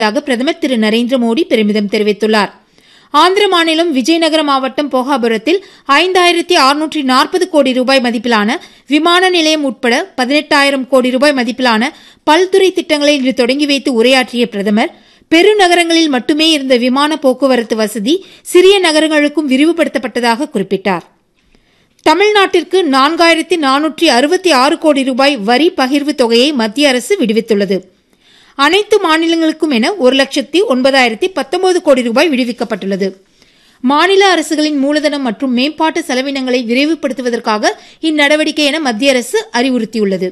தாக பிரதமர் திரு நரேந்திர மோடி பெருமிதம் தெரிவித்துள்ளார் ஆந்திர மாநிலம் விஜயநகர மாவட்டம் போகாபுரத்தில் ஐந்தாயிரத்தி அறுநூற்றி நாற்பது கோடி ரூபாய் மதிப்பிலான விமான நிலையம் உட்பட பதினெட்டாயிரம் கோடி ரூபாய் மதிப்பிலான பல்துறை திட்டங்களை இன்று தொடங்கி வைத்து உரையாற்றிய பிரதமர் பெருநகரங்களில் மட்டுமே இருந்த விமான போக்குவரத்து வசதி சிறிய நகரங்களுக்கும் விரிவுபடுத்தப்பட்டதாக குறிப்பிட்டார் தமிழ்நாட்டிற்கு நான்காயிரத்தி நானூற்றி அறுபத்தி ஆறு கோடி ரூபாய் வரி பகிர்வு தொகையை மத்திய அரசு விடுவித்துள்ளது அனைத்து மாநிலங்களுக்கும் என ஒரு லட்சத்தி ஒன்பதாயிரத்தி பத்தொன்பது கோடி ரூபாய் விடுவிக்கப்பட்டுள்ளது மாநில அரசுகளின் மூலதனம் மற்றும் மேம்பாட்டு செலவினங்களை விரைவுபடுத்துவதற்காக இந்நடவடிக்கை என மத்திய அரசு அறிவுறுத்தியுள்ளது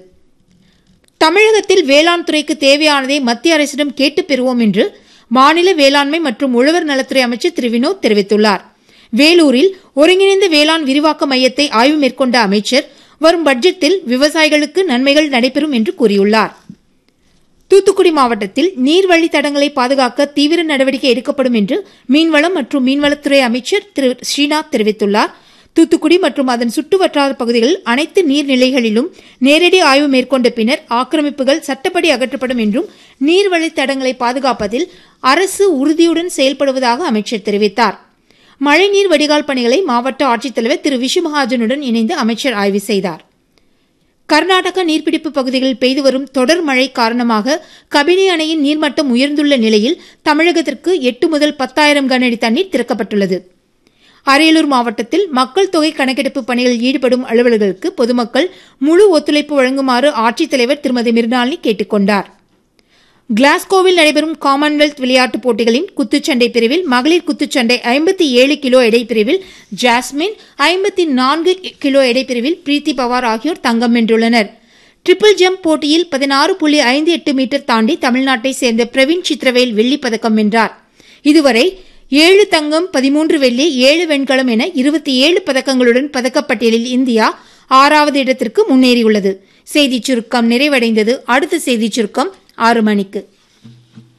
தமிழகத்தில் வேளாண் துறைக்கு தேவையானதை மத்திய அரசிடம் கேட்டு பெறுவோம் என்று மாநில வேளாண்மை மற்றும் உழவர் நலத்துறை அமைச்சர் திரு வினோத் தெரிவித்துள்ளார் வேலூரில் ஒருங்கிணைந்த வேளாண் விரிவாக்க மையத்தை ஆய்வு மேற்கொண்ட அமைச்சர் வரும் பட்ஜெட்டில் விவசாயிகளுக்கு நன்மைகள் நடைபெறும் என்று கூறியுள்ளார் தூத்துக்குடி மாவட்டத்தில் நீர்வழி தடங்களை பாதுகாக்க தீவிர நடவடிக்கை எடுக்கப்படும் என்று மீன்வளம் மற்றும் மீன்வளத்துறை அமைச்சர் திரு ஸ்ரீநாத் தெரிவித்துள்ளார் தூத்துக்குடி மற்றும் அதன் சுற்றுவட்டார பகுதிகளில் அனைத்து நீர்நிலைகளிலும் நேரடி ஆய்வு மேற்கொண்ட பின்னர் ஆக்கிரமிப்புகள் சட்டப்படி அகற்றப்படும் என்றும் நீர்வழி தடங்களை பாதுகாப்பதில் அரசு உறுதியுடன் செயல்படுவதாக அமைச்சர் தெரிவித்தார் மழைநீர் வடிகால் பணிகளை மாவட்ட ஆட்சித்தலைவர் திரு விஷுமகாஜனுடன் இணைந்து அமைச்சர் ஆய்வு செய்தார் கர்நாடக நீர்பிடிப்பு பகுதிகளில் பெய்து வரும் தொடர் மழை காரணமாக கபினி அணையின் நீர்மட்டம் உயர்ந்துள்ள நிலையில் தமிழகத்திற்கு எட்டு முதல் பத்தாயிரம் கனஅடி தண்ணீர் திறக்கப்பட்டுள்ளது அரியலூர் மாவட்டத்தில் மக்கள் தொகை கணக்கெடுப்பு பணிகளில் ஈடுபடும் அலுவலர்களுக்கு பொதுமக்கள் முழு ஒத்துழைப்பு வழங்குமாறு ஆட்சித்தலைவர் திருமதி மிர்னாலினி கேட்டுக் கொண்டார் கிளாஸ்கோவில் நடைபெறும் காமன்வெல்த் விளையாட்டுப் போட்டிகளின் குத்துச்சண்டை பிரிவில் மகளிர் குத்துச்சண்டை ஐம்பத்தி ஏழு கிலோ எடைப்பிரிவில் ஜாஸ்மின் ஐம்பத்தி நான்கு கிலோ எடைப்பிரிவில் பிரீத்தி பவார் ஆகியோர் தங்கம் வென்றுள்ளனர் ட்ரிபிள் ஜம்ப் போட்டியில் பதினாறு புள்ளி ஐந்து எட்டு மீட்டர் தாண்டி தமிழ்நாட்டை சேர்ந்த பிரவீன் சித்ரவேல் வெள்ளிப் பதக்கம் வென்றார் இதுவரை ஏழு தங்கம் பதிமூன்று வெள்ளி ஏழு வெண்கலம் என இருபத்தி ஏழு பதக்கங்களுடன் பதக்கப்பட்டியலில் இந்தியா ஆறாவது இடத்திற்கு முன்னேறியுள்ளது செய்திச் சுருக்கம் நிறைவடைந்தது அடுத்த செய்திச் சுருக்கம் ஆறு மணிக்கு